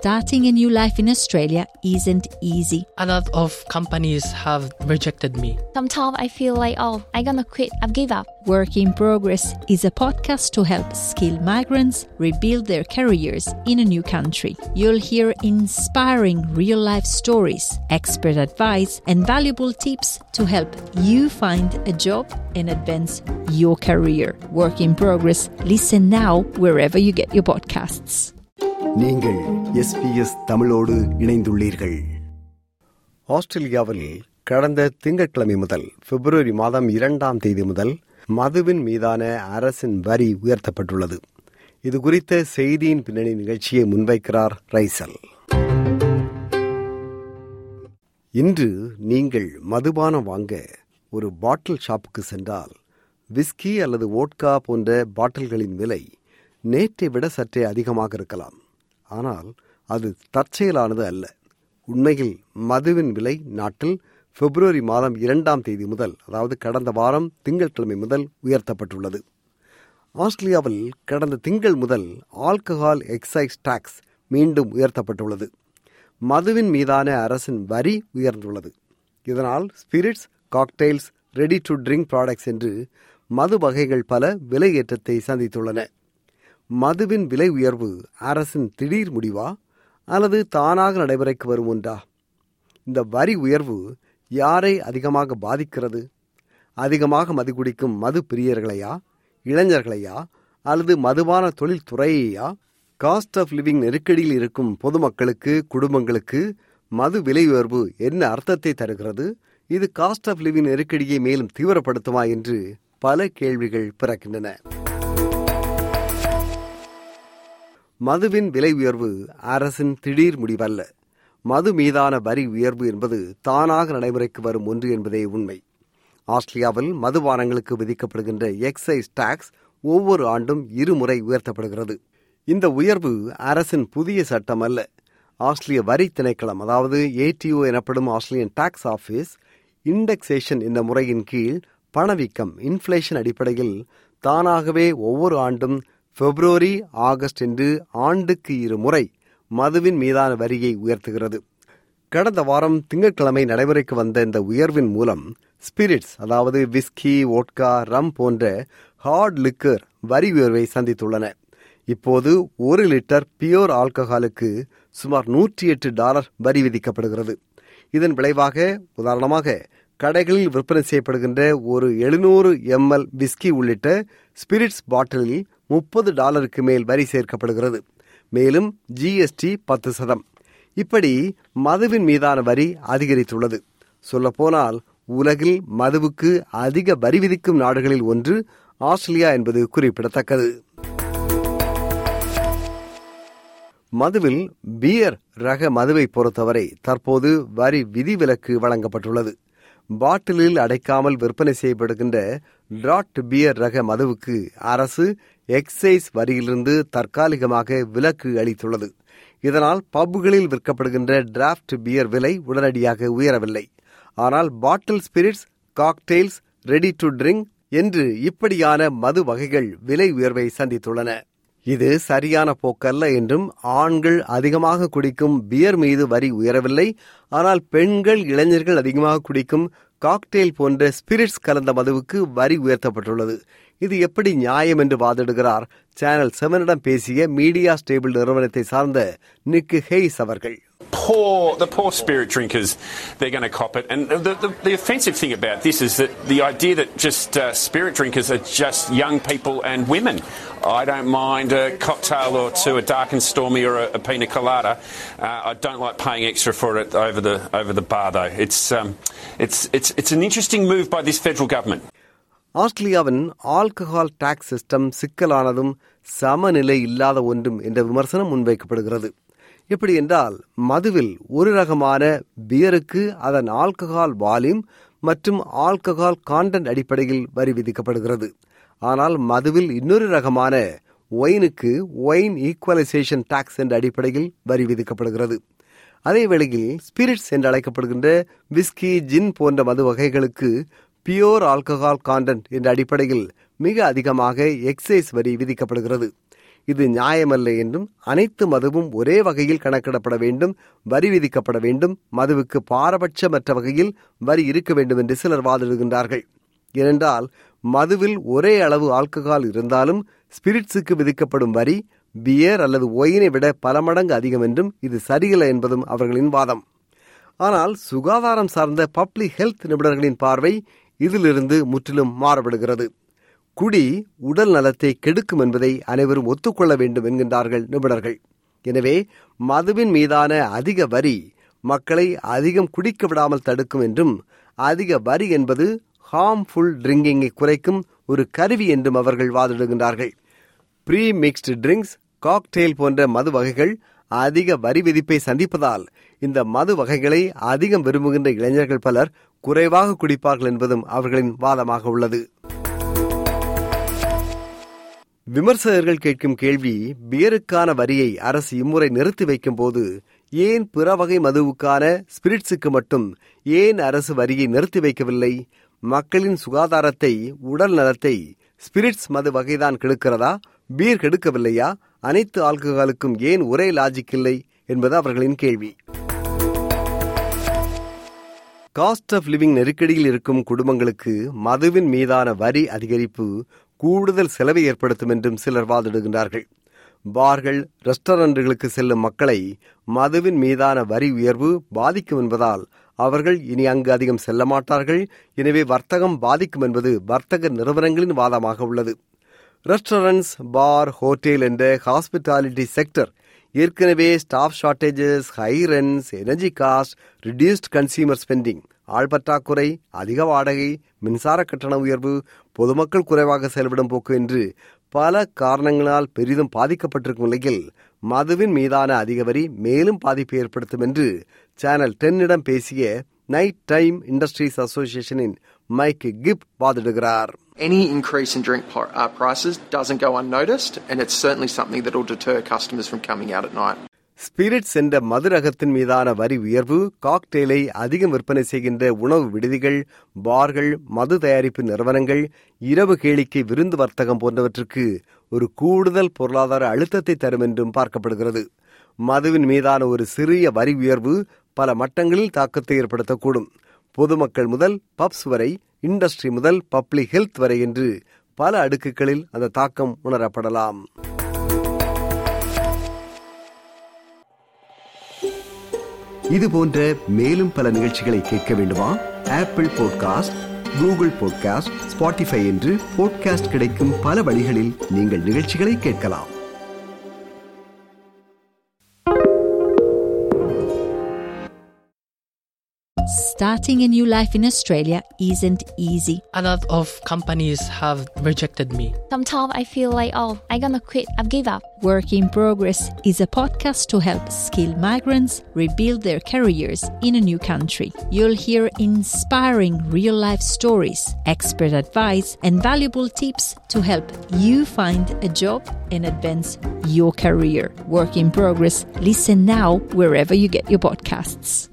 starting a new life in Australia isn't easy. A lot of companies have rejected me. Sometimes I feel like, oh, I'm gonna quit, I've give up. Work in Progress is a podcast to help skilled migrants rebuild their careers in a new country. You'll hear inspiring real life stories, expert advice, and valuable tips to help you find a job and advance your career. Work in Progress. Listen now wherever you get your podcasts. நீங்கள் SBS தமிழோடு இணைந்துள்ளீர்கள் ஆஸ்திரேலியாவில் கடந்த திங்கட்கிழமை முதல் பிப்ரவரி மாதம் இரண்டாம் தேதி முதல் மதுவின் மீதான அரசின் வரி உயர்த்தப்பட்டுள்ளது இது குறித்த செய்தியின் பின்னணி நிகழ்ச்சியை முன்வைக்கிறார் ரைசல் இன்று நீங்கள் மதுபானம் வாங்க ஒரு பாட்டில் ஷாப்புக்கு சென்றால் விஸ்கி அல்லது ஓட்கா போன்ற பாட்டில்களின் விலை நேற்றை விட சற்றே அதிகமாக இருக்கலாம் ஆனால் அது தற்செயலானது அல்ல உண்மையில் மதுவின் விலை நாட்டில் பிப்ரவரி மாதம் இரண்டாம் தேதி முதல் அதாவது கடந்த வாரம் திங்கட்கிழமை முதல் உயர்த்தப்பட்டுள்ளது ஆஸ்திரேலியாவில் கடந்த திங்கள் முதல் ஆல்கஹால் எக்ஸைஸ் டாக்ஸ் மீண்டும் உயர்த்தப்பட்டுள்ளது மதுவின் மீதான அரசின் வரி உயர்ந்துள்ளது இதனால் spirits cocktails ready to drink products என்று மது வகைகள் பல விலை ஏற்றத்தை சந்தித்துள்ளன மதுவின் விலை உயர்வு அரசின் திடீர் முடிவா அல்லது தானாக நடைமுறைக்கு வரும் ஒன்றா இந்த வரி உயர்வு யாரை அதிகமாக பாதிக்கிறது அதிகமாக மது குடிக்கும் மது பிரியர்களையா இளைஞர்களையா அல்லது மதுபான தொழில் துறையையா காஸ்ட் ஆஃப் லிவிங் நெருக்கடியில் இருக்கும் பொதுமக்களுக்கு குடும்பங்களுக்கு மது விலை உயர்வு என்ன அர்த்தத்தை தருகிறது இது காஸ்ட் ஆஃப் லிவிங் நெருக்கடியை மேலும் தீவிரப்படுத்துமா என்று பல கேள்விகள் பிறக்கின்றன மதுவின் விலை உயர்வு அரசின் திடீர் முடிவல்ல மது மீதான வரி உயர்வு என்பது தானாக நடைமுறைக்கு வரும் ஒன்று என்பதே உண்மை ஆஸ்திரேலியாவில் மதுபானங்களுக்கு விதிக்கப்படுகின்ற எக்ஸைஸ் டாக்ஸ் ஒவ்வொரு ஆண்டும் இருமுறை உயர்த்தப்படுகிறது இந்த உயர்வு அரசின் புதிய சட்டம் அல்ல ஆஸ்திரேலிய வரி திணைக்களம் அதாவது ஏடிஓ எனப்படும் ஆஸ்திரேலியன் டாக்ஸ் ஆபீஸ் இண்டெக்ஸேஷன் என்ற முறையின் கீழ் பணவீக்கம் இன்ஃபிளேஷன் அடிப்படையில் தானாகவே ஒவ்வொரு ஆண்டும் பிப்ரவரி ஆகஸ்ட் என்று ஆண்டுக்கு இரு முறை மதுவின் மீதான வரியை உயர்த்துகிறது கடந்த வாரம் திங்கட்கிழமை நடைமுறைக்கு வந்த இந்த உயர்வின் மூலம் ஸ்பிரிட்ஸ் அதாவது விஸ்கி ஓட்கா ரம் போன்ற ஹார்ட் லிக்கர் வரி உயர்வை சந்தித்துள்ளன இப்போது ஒரு லிட்டர் பியோர் ஆல்கஹாலுக்கு சுமார் நூற்றி எட்டு டாலர் வரி விதிக்கப்படுகிறது இதன் விளைவாக உதாரணமாக கடைகளில் விற்பனை செய்யப்படுகின்ற ஒரு எழுநூறு எம்எல் விஸ்கி உள்ளிட்ட ஸ்பிரிட்ஸ் பாட்டிலில் முப்பது டாலருக்கு மேல் வரி சேர்க்கப்படுகிறது மேலும் ஜிஎஸ்டி பத்து சதம் இப்படி மதுவின் மீதான வரி அதிகரித்துள்ளது சொல்லப்போனால் உலகில் மதுவுக்கு அதிக வரி விதிக்கும் நாடுகளில் ஒன்று ஆஸ்திரேலியா என்பது குறிப்பிடத்தக்கது மதுவில் பியர் ரக மதுவை பொறுத்தவரை தற்போது வரி விதிவிலக்கு வழங்கப்பட்டுள்ளது பாட்டிலில் அடைக்காமல் விற்பனை செய்யப்படுகின்ற டிராட் பியர் ரக மதுவுக்கு அரசு எக்ஸைஸ் வரியிலிருந்து தற்காலிகமாக விலக்கு அளித்துள்ளது இதனால் பப்புகளில் விற்கப்படுகின்ற டிராஃப்ட் பியர் விலை உடனடியாக உயரவில்லை ஆனால் bottle spirits cocktails ready to drink என்று இப்படியான மது வகைகள் விலை உயர்வை சந்தித்துள்ளன இது சரியான போக்கல்ல என்றும் ஆண்கள் அதிகமாக குடிக்கும் பியர் மீது வரி உயரவில்லை ஆனால் பெண்கள் இளைஞர்கள் அதிகமாக குடிக்கும் காக்டெயில் போன்ற ஸ்பிரிட்ஸ் கலந்த மதுவுக்கு வரி உயர்த்தப்பட்டுள்ளது இது எப்படி நியாயம் என்று வாதிடுகிறார் சேனல் செவனிடம் பேசிய மீடியா ஸ்டேபிள் நிறுவனத்தை சார்ந்த நிக்கு ஹெய்ஸ் அவர்கள் poor, the poor spirit drinkers, they're going to cop it. And the, the, the offensive thing about this is that the idea that just uh, spirit drinkers are just young people and women. I don't mind a cocktail or two, a dark and stormy or a, a pina colada. Uh, I don't like paying extra for it over the over the bar, though. It's um, it's it's it's an interesting move by this federal government. ஆஸ்திரேலியாவின் alcohol tax system சிக்கலானதும் சமநிலை இல்லாத ஒன்றும் என்ற விமர்சனம் முன்வைக்கப்படுகிறது எப்படி என்றால் மதுவில் ஒரு ரகமான பியருக்கு அதன் ஆல்கஹால் வால்யூம் மற்றும் ஆல்கஹால் கான்டென்ட் அடிப்படையில் வரி விதிக்கப்படுகிறது ஆனால் மதுவில் இன்னொரு ரகமான ஒயினுக்கு ஒயின் ஈக்குவலைசேஷன் டாக்ஸ் என்ற அடிப்படையில் வரி விதிக்கப்படுகிறது அதே வேளையில் ஸ்பிரிட்ஸ் என்று அழைக்கப்படுகின்ற விஸ்கி ஜின் போன்ற மது வகைகளுக்கு பியோர் ஆல்கஹால் கான்டென்ட் என்ற அடிப்படையில் மிக அதிகமாக எக்ஸைஸ் வரி விதிக்கப்படுகிறது இது நியாயமல்ல என்றும் அனைத்து மதுவும் ஒரே வகையில் கணக்கிடப்பட வேண்டும் வரி விதிக்கப்பட வேண்டும் மதுவுக்கு பாரபட்சமற்ற வகையில் வரி இருக்க வேண்டும் என்று சிலர் வாதிடுகின்றார்கள் ஏனென்றால் மதுவில் ஒரே அளவு ஆல்கஹால் இருந்தாலும் ஸ்பிரிட்ஸுக்கு விதிக்கப்படும் வரி பியர் அல்லது ஒயினை விட பல மடங்கு அதிகம் என்றும் இது சரியில்லை என்பதும் அவர்களின் வாதம் ஆனால் சுகாதாரம் சார்ந்த பப்ளிக் ஹெல்த் நிபுணர்களின் பார்வை இதிலிருந்து முற்றிலும் மாறுபடுகிறது குடி உடல் நலத்தை கெடுக்கும் என்பதை அனைவரும் ஒத்துக்கொள்ள வேண்டும் என்கின்றார்கள் நிபுணர்கள் எனவே மதுவின் மீதான அதிக வரி மக்களை அதிகம் குடிக்க விடாமல் தடுக்கும் என்றும் அதிக வரி என்பது ஹார்ம்ஃபுல் ட்ரிங்கிங்கை குறைக்கும் ஒரு கருவி என்றும் அவர்கள் வாதிடுகின்றார்கள் ப்ரீ மிக்ஸ்டு ட்ரிங்க்ஸ் காக்டெயில் போன்ற மது வகைகள் அதிக வரி விதிப்பை சந்திப்பதால் இந்த மது வகைகளை அதிகம் விரும்புகின்ற இளைஞர்கள் பலர் குறைவாக குடிப்பார்கள் என்பதும் அவர்களின் வாதமாக உள்ளது விமர்சகர்கள் கேட்கும் கேள்வி பியருக்கான வரியை அரசு இம்முறை நிறுத்தி வைக்கும் போது ஏன் பிற வகை மதுவுக்கான ஸ்பிரிட்ஸுக்கு மட்டும் ஏன் அரசு வரியை நிறுத்தி வைக்கவில்லை மக்களின் சுகாதாரத்தை உடல் நலத்தை ஸ்பிரிட்ஸ் மது வகைதான் கெடுக்கிறதா பீர் கெடுக்கவில்லையா அனைத்து ஆல்கஹாலுக்கும் ஏன் ஒரே லாஜிக் இல்லை என்பது அவர்களின் கேள்வி காஸ்ட் ஆஃப் லிவிங் நெருக்கடியில் இருக்கும் குடும்பங்களுக்கு மதுவின் மீதான வரி அதிகரிப்பு கூடுதல் செலவை ஏற்படுத்தும் என்றும் சிலர் வாதிடுகின்றார்கள் பார்கள் ரெஸ்டாரண்ட்டுகளுக்கு செல்லும் மக்களை மதுவின் மீதான வரி உயர்வு பாதிக்கும் என்பதால் அவர்கள் இனி அங்கு அதிகம் செல்ல மாட்டார்கள் எனவே வர்த்தகம் பாதிக்கும் என்பது வர்த்தக நிறுவனங்களின் வாதமாக உள்ளது ரெஸ்டாரண்ட்ஸ் பார் ஹோட்டல் என்ற ஹாஸ்பிட்டாலிட்டி செக்டர் ஏற்கனவே staff shortages high rents energy cost reduced consumer spending ஆள் பற்றாக்குறை அதிக வாடகை மின்சார கட்டண உயர்வு பொதுமக்கள் குறைவாக செயல்படும் போக்கு என்று பல காரணங்களால் பெரிதும் பாதிக்கப்பட்டிருக்கும் நிலையில் மதுவின் மீதான அதிக வரி மேலும் பாதிப்பை ஏற்படுத்தும் என்று சேனல் டென்னிடம் பேசிய நைட் டைம் இண்டஸ்ட்ரீஸ் அசோசியேஷனின் மைக் கிப் வாதிடுகிறார் Any increase in drink po- uh, prices doesn't go unnoticed, and it's certainly something that will deter customers from coming out at night. Spirits என்ற மது ரகத்தின் மீதான வரி உயர்வு காக்டெயிலை அதிகம் விற்பனை செய்கின்ற உணவு விடுதிகள் பார்கள் மது தயாரிப்பு நிறுவனங்கள் இரவு கேளிக்கை விருந்து வர்த்தகம் போன்றவற்றுக்கு ஒரு கூடுதல் பொருளாதார அழுத்தத்தை தரும் என்றும் பார்க்கப்படுகிறது மதுவின் மீதான ஒரு சிறிய வரி உயர்வு பல மட்டங்களில் தாக்கத்தை ஏற்படுத்தக்கூடும் பொதுமக்கள் முதல் பப்ஸ் வரை இண்டஸ்ட்ரி முதல் பப்ளிக் ஹெல்த் வரை என்று பல அடுக்குகளில் அந்த தாக்கம் உணரப்படலாம் இது போன்ற மேலும் பல நிகழ்ச்சிகளை கேட்க வேண்டுமா Apple podcast Google podcast Spotify என்று பாட்காஸ்ட் கிடைக்கும் பல வழிகளில் நீங்கள் நிகழ்ச்சிகளை கேட்கலாம் Starting a new life in Australia isn't easy. A lot of companies have rejected me. Sometimes I feel like, oh, I'm gonna quit. I've give up. Work in Progress is a podcast to help skilled migrants rebuild their careers in a new country. You'll hear inspiring real life stories, expert advice, and valuable tips to help you find a job and advance your career. Work in Progress. Listen now wherever you get your podcasts.